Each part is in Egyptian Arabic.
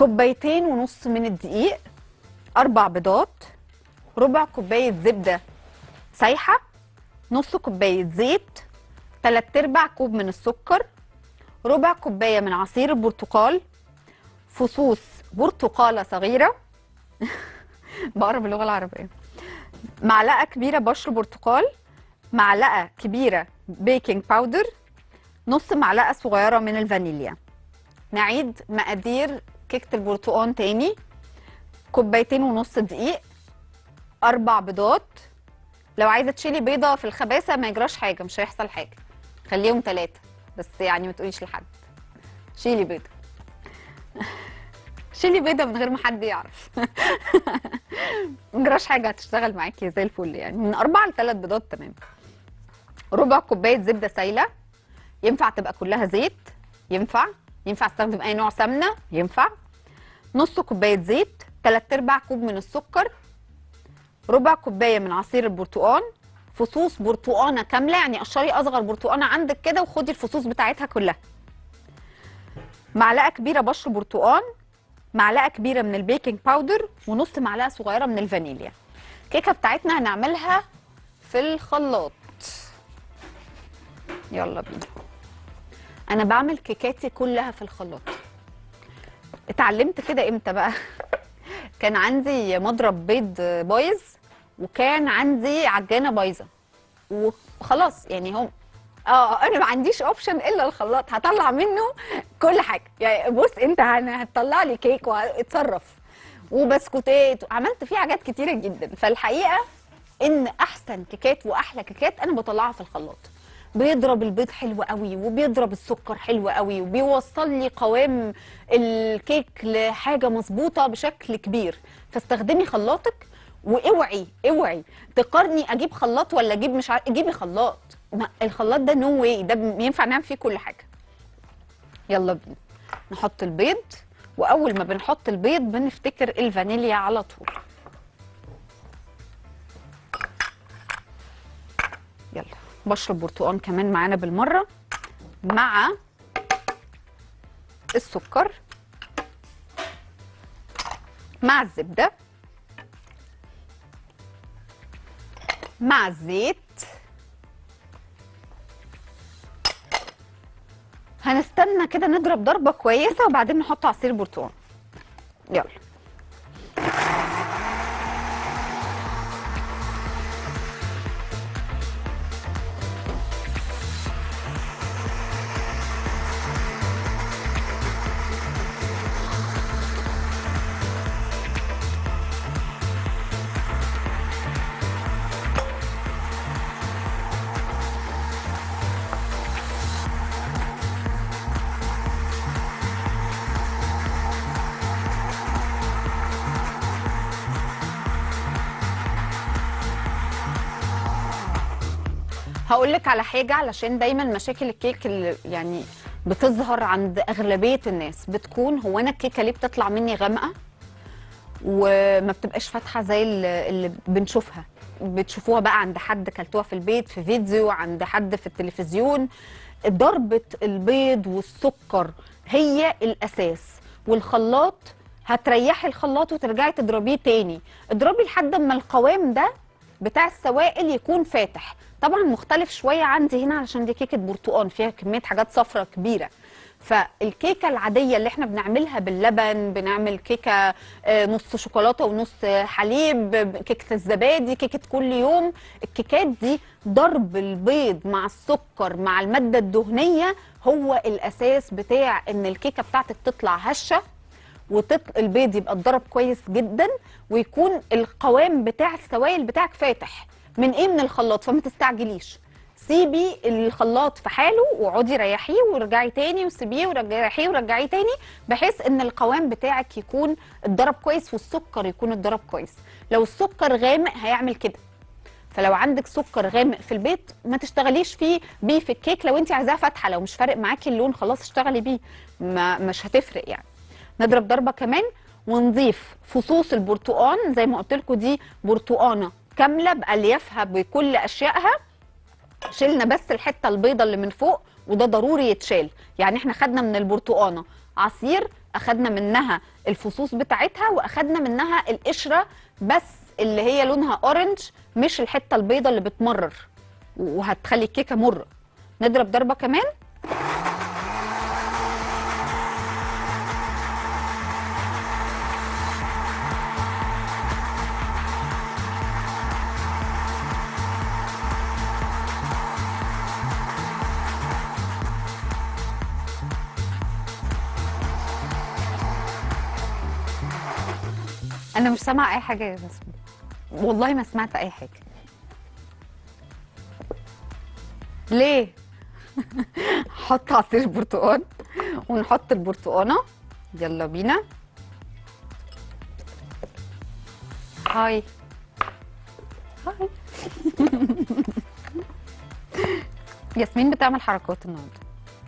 كوبايتين ونص من الدقيق اربع بيضات ربع كوبايه زبده سايحه نص كوبايه زيت تلات ارباع كوب من السكر ربع كوبايه من عصير البرتقال فصوص برتقاله صغيره بقرا باللغه العربيه معلقه كبيره بشر برتقال معلقه كبيره بيكنج باودر نص معلقه صغيره من الفانيليا نعيد مقادير كيكه البرتقال تاني كوبايتين ونص دقيق اربع بيضات لو عايزه تشيلي بيضه في الخباثه ما يجراش حاجه مش هيحصل حاجه خليهم ثلاثه بس يعني ما تقوليش لحد شيلي بيضه شيلي بيضه من غير ما حد يعرف ما يجراش حاجه هتشتغل معاكي زي الفل يعني من اربعه لثلاث بيضات تمام ربع كوبايه زبده سايله ينفع تبقى كلها زيت ينفع ينفع استخدم اي نوع سمنه ينفع نص كوبايه زيت تلات ارباع كوب من السكر ربع كوبايه من عصير البرتقال فصوص برتقانه كامله يعني قشري اصغر برتقانه عندك كده وخدي الفصوص بتاعتها كلها معلقه كبيره بشر برتقال معلقه كبيره من البيكنج باودر ونص معلقه صغيره من الفانيليا الكيكه بتاعتنا هنعملها في الخلاط يلا بينا انا بعمل كيكاتي كلها في الخلاط اتعلمت كده امتى بقى كان عندي مضرب بيض بايظ وكان عندي عجانه بايظه وخلاص يعني هم اه انا ما عنديش اوبشن الا الخلاط هطلع منه كل حاجه يعني بص انت هن- هتطلع لي كيك واتصرف وبسكوتات عملت فيه حاجات كتيره جدا فالحقيقه ان احسن كيكات واحلى كيكات انا بطلعها في الخلاط بيضرب البيض حلو قوي وبيضرب السكر حلو قوي وبيوصل لي قوام الكيك لحاجه مظبوطه بشكل كبير فاستخدمي خلاطك واوعي اوعي تقارني اجيب خلاط ولا اجيب مش عارف جيبي خلاط ما الخلاط ده نو واي ده ينفع نعمل فيه كل حاجه يلا بينا نحط البيض واول ما بنحط البيض بنفتكر الفانيليا على طول يلا بشرب برتقال كمان معانا بالمره مع السكر مع الزبده مع الزيت هنستنى كده نضرب ضربه كويسه وبعدين نحط عصير برتقال يلا هقول لك على حاجه علشان دايما مشاكل الكيك اللي يعني بتظهر عند اغلبيه الناس بتكون هو انا الكيكه ليه بتطلع مني غامقه وما بتبقاش فاتحه زي اللي اللي بنشوفها بتشوفوها بقى عند حد كلتوها في البيت في فيديو عند حد في التلفزيون ضربه البيض والسكر هي الاساس والخلاط هتريحي الخلاط وترجعي تضربيه تاني اضربي لحد ما القوام ده بتاع السوائل يكون فاتح طبعا مختلف شويه عندي هنا علشان دي كيكه برتقال فيها كميه حاجات صفرة كبيره فالكيكه العاديه اللي احنا بنعملها باللبن بنعمل كيكه آه، نص شوكولاته ونص حليب كيكه الزبادي كيكه كل يوم الكيكات دي ضرب البيض مع السكر مع الماده الدهنيه هو الاساس بتاع ان الكيكه بتاعتك تطلع هشه وتط... البيض يبقى اتضرب كويس جدا ويكون القوام بتاع السوائل بتاعك فاتح من ايه من الخلاط فما تستعجليش سيبي الخلاط في حاله واقعدي ريحيه ورجعي تاني وسيبيه وريحيه ورجعيه تاني بحيث ان القوام بتاعك يكون اتضرب كويس والسكر يكون اتضرب كويس لو السكر غامق هيعمل كده فلو عندك سكر غامق في البيت ما تشتغليش فيه بيه في الكيك لو انت عايزاه فاتحه لو مش فارق معاكي اللون خلاص اشتغلي بيه ما مش هتفرق يعني نضرب ضربه كمان ونضيف فصوص البرتقال زي ما قلت لكم دي برتقانه كامله باليافها بكل اشيائها شلنا بس الحته البيضه اللي من فوق وده ضروري يتشال يعني احنا خدنا من البرتقانه عصير اخدنا منها الفصوص بتاعتها واخدنا منها القشره بس اللي هي لونها اورنج مش الحته البيضه اللي بتمرر وهتخلي الكيكه مره نضرب ضربه كمان انا مش سامعه اي حاجه يا ياسمين والله ما سمعت اي حاجه ليه حط عصير برتقال ونحط البرتقانه يلا بينا هاي هاي ياسمين بتعمل حركات النهارده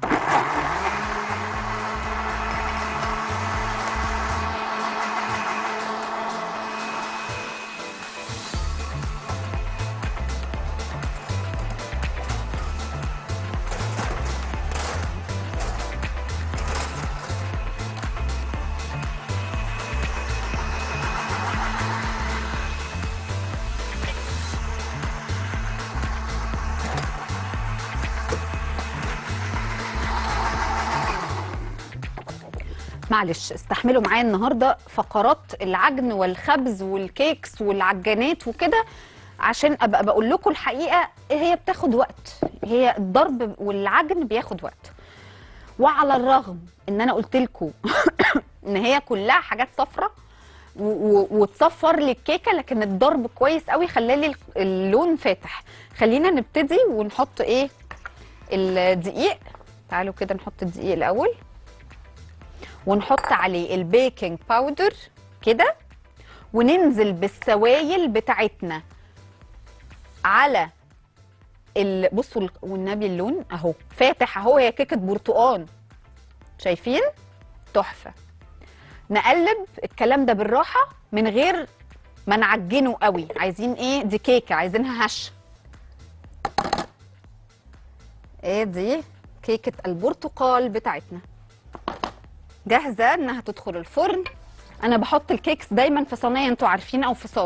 معلش استحملوا معايا النهارده فقرات العجن والخبز والكيكس والعجانات وكده عشان ابقى بقول لكم الحقيقه هي بتاخد وقت هي الضرب والعجن بياخد وقت وعلى الرغم ان انا قلت لكم ان هي كلها حاجات صفرة و- و- وتصفر لي الكيكه لكن الضرب كويس قوي خلالي اللون فاتح خلينا نبتدي ونحط ايه الدقيق تعالوا كده نحط الدقيق الاول ونحط عليه البيكنج باودر كده وننزل بالسوائل بتاعتنا على ال... بصوا ال- والنبي اللون اهو فاتح اهو هي كيكه برتقان شايفين تحفه نقلب الكلام ده بالراحه من غير ما نعجنه قوي عايزين ايه دي كيكه عايزينها هشه ايه دي كيكه البرتقال بتاعتنا جاهزه انها تدخل الفرن انا بحط الكيكس دايما في صينيه انتوا عارفين او في صاج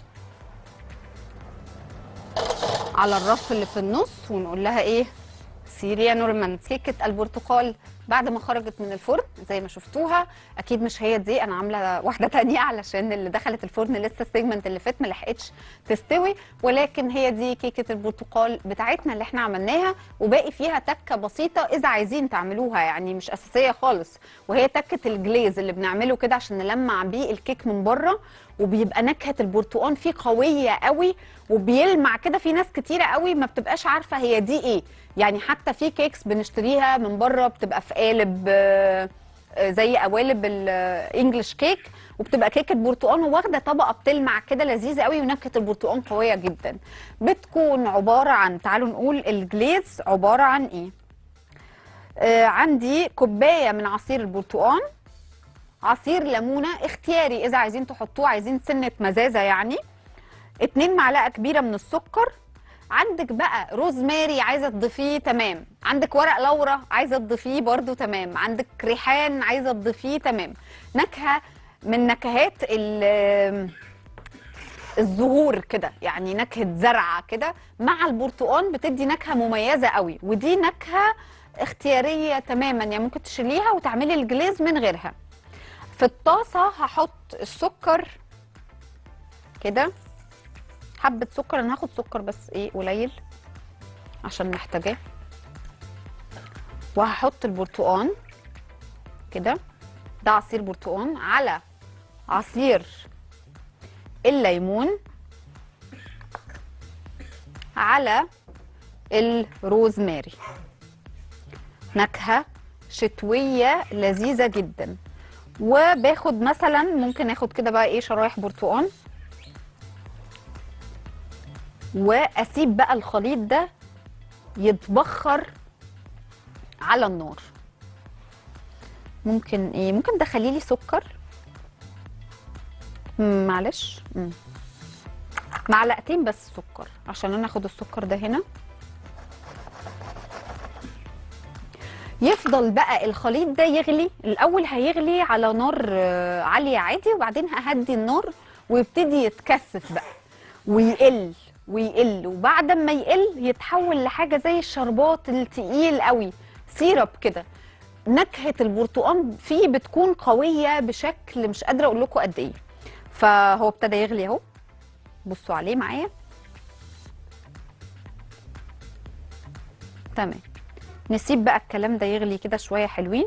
على الرف اللي في النص ونقول لها ايه سيريا نورمان كيكه البرتقال بعد ما خرجت من الفرن زي ما شفتوها اكيد مش هي دي انا عامله واحده تانية علشان اللي دخلت الفرن لسه السيجمنت اللي فات ما لحقتش تستوي ولكن هي دي كيكه البرتقال بتاعتنا اللي احنا عملناها وباقي فيها تكه بسيطه اذا عايزين تعملوها يعني مش اساسيه خالص وهي تكه الجليز اللي بنعمله كده عشان نلمع بيه الكيك من بره وبيبقى نكهه البرتقال فيه قويه قوي وبيلمع كده في ناس كتيره قوي ما بتبقاش عارفه هي دي ايه يعني حتى في كيكس بنشتريها من بره بتبقى في قالب آه، آه، زي قوالب الانجليش كيك وبتبقى كيكه برتقال واخده طبقه بتلمع كده لذيذه قوي ونكهه البرتقال قويه جدا بتكون عباره عن تعالوا نقول الجليز عباره عن ايه آه عندي كوبايه من عصير البرتقال عصير ليمونه اختياري اذا عايزين تحطوه عايزين سنه مزازه يعني اتنين معلقه كبيره من السكر عندك بقى روزماري عايزه تضيفيه تمام عندك ورق لورا عايزه تضيفيه برده تمام عندك ريحان عايزه تضيفيه تمام نكهه من نكهات ال- الزهور كده يعني نكهه زرعه كده مع البرتقال بتدي نكهه مميزه قوي ودي نكهه اختياريه تماما يعني ممكن تشيليها وتعملي الجليز من غيرها في الطاسه هحط السكر كده حبه سكر انا هاخد سكر بس ايه قليل عشان محتاجاه وهحط البرتقان كده ده عصير برتقان على عصير الليمون على الروزماري نكهه شتويه لذيذه جدا وباخد مثلا ممكن اخد كده بقى ايه شرايح برتقان واسيب بقى الخليط ده يتبخر على النار ممكن ايه ممكن تخلي لي سكر مم، معلش مم. معلقتين بس سكر عشان انا اخد السكر ده هنا يفضل بقى الخليط ده يغلي الاول هيغلي على نار آه، عاليه عادي وبعدين ههدي النار ويبتدي يتكثف بقى ويقل ويقل وبعد ما يقل يتحول لحاجه زي الشربات التقيل قوي سيرب كده نكهه البرتقال فيه بتكون قويه بشكل مش قادره اقول لكم قد ايه فهو ابتدى يغلي اهو بصوا عليه معايا تمام نسيب بقى الكلام ده يغلي كده شويه حلوين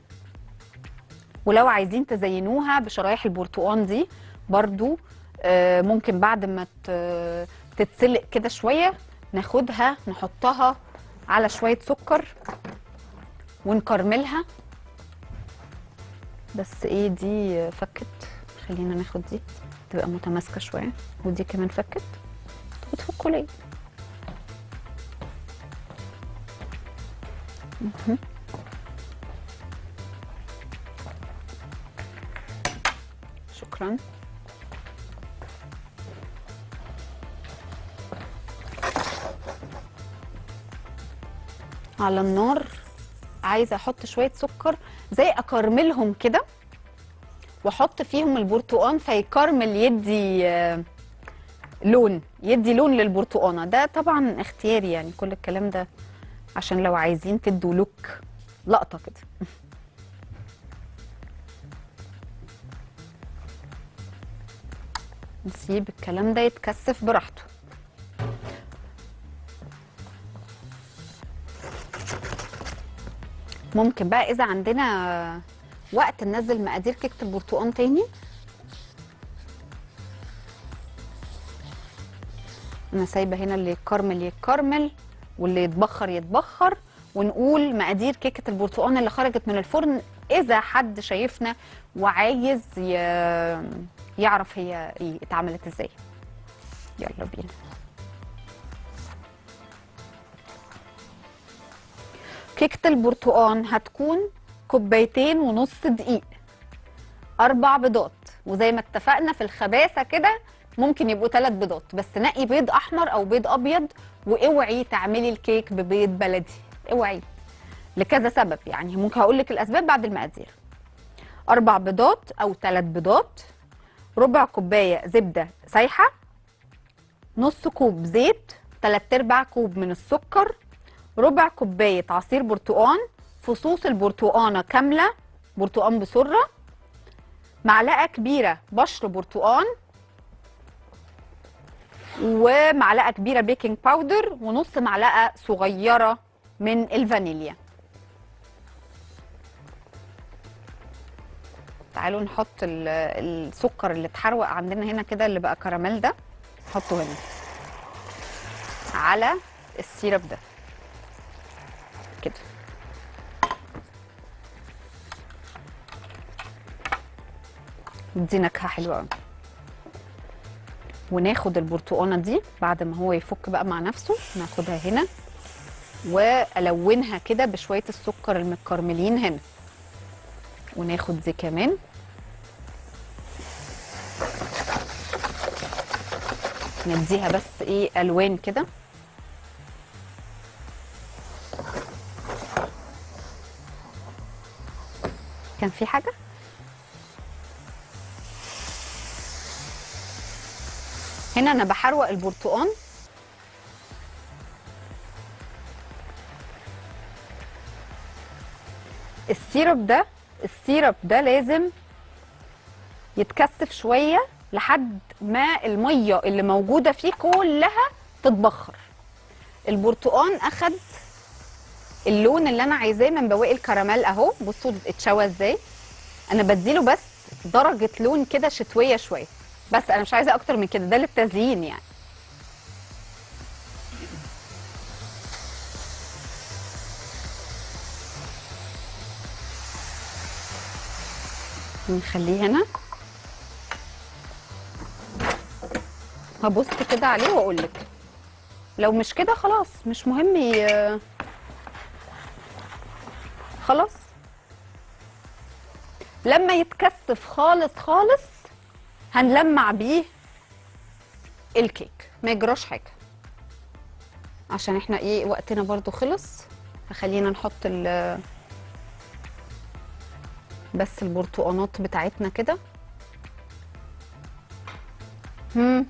ولو عايزين تزينوها بشرايح البرتقال دي برضو آه، ممكن بعد ما ت- تتسلق كده شويه ناخدها نحطها على شويه سكر ونكرملها بس ايه دي فكت خلينا ناخد دي تبقى متماسكه شويه ودي كمان فكت طب بتفكوا ليه مهم. شكرا على النار عايزه احط شويه سكر زي اكرملهم كده واحط فيهم البرتقان فيكرمل يدي آه، لون يدي لون للبرتقانه ده طبعا اختياري يعني كل الكلام ده عشان لو عايزين تدوا لوك لقطه كده نسيب الكلام ده يتكثف براحته ممكن بقى اذا عندنا وقت ننزل مقادير كيكه البرتقال تاني انا سايبه هنا اللي يتكرمل يتكرمل واللي يتبخر يتبخر ونقول مقادير كيكه البرتقال اللي خرجت من الفرن اذا حد شايفنا وعايز ي... يعرف هي ايه اتعملت ازاي يلا بينا كيكه البرتقال هتكون كوبايتين ونص دقيق اربع بيضات وزي ما اتفقنا في الخباثه كده ممكن يبقوا ثلاث بيضات بس نقي بيض احمر او بيض ابيض واوعي تعملي الكيك ببيض بلدي اوعي لكذا سبب يعني ممكن هقول لك الاسباب بعد المقادير اربع بيضات او ثلاث بيضات ربع كوبايه زبده سايحه نص كوب زيت تلات ارباع كوب من السكر ربع كوبايه عصير برتقان فصوص البرتقانه كامله برتقان بسره معلقه كبيره بشر برتقان ومعلقه كبيره بيكنج باودر ونص معلقه صغيره من الفانيليا تعالوا نحط ال- السكر اللي اتحروق عندنا هنا كده اللي بقى كراميل ده نحطه هنا على السيرب ده كده دي نكهه حلوه قوي وناخد البرتقانه دي بعد ما هو يفك بقى مع نفسه ناخدها هنا والونها كده بشويه السكر المتكرملين هنا وناخد دي كمان نديها بس ايه الوان كده كان في حاجه هنا انا بحروق البرتقان السيرب ده السيرب ده لازم يتكثف شويه لحد ما الميه اللي موجوده فيه كلها تتبخر البرتقان اخد اللون اللي انا عايزاه من بواقي الكراميل اهو بصوا اتشوى ازاي انا بديله بس درجه لون كده شتويه شويه بس انا مش عايزه اكتر من كده ده للتزيين يعني نخليه هنا هبص كده عليه واقول لك لو مش كده خلاص مش مهم ي... خلاص لما يتكثف خالص خالص هنلمع بيه الكيك ما يجراش حاجه عشان احنا ايه وقتنا برضو خلص فخلينا نحط ال- بس البرتقانات بتاعتنا كده هم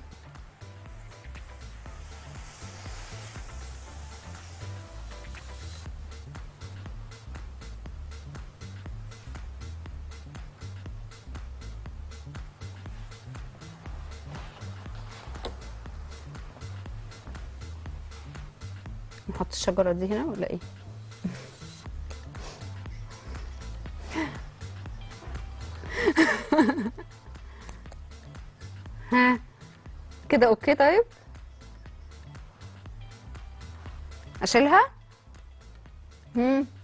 نحط الشجرة دي هنا ولا ايه؟ ها كده اوكي طيب اشيلها؟ هم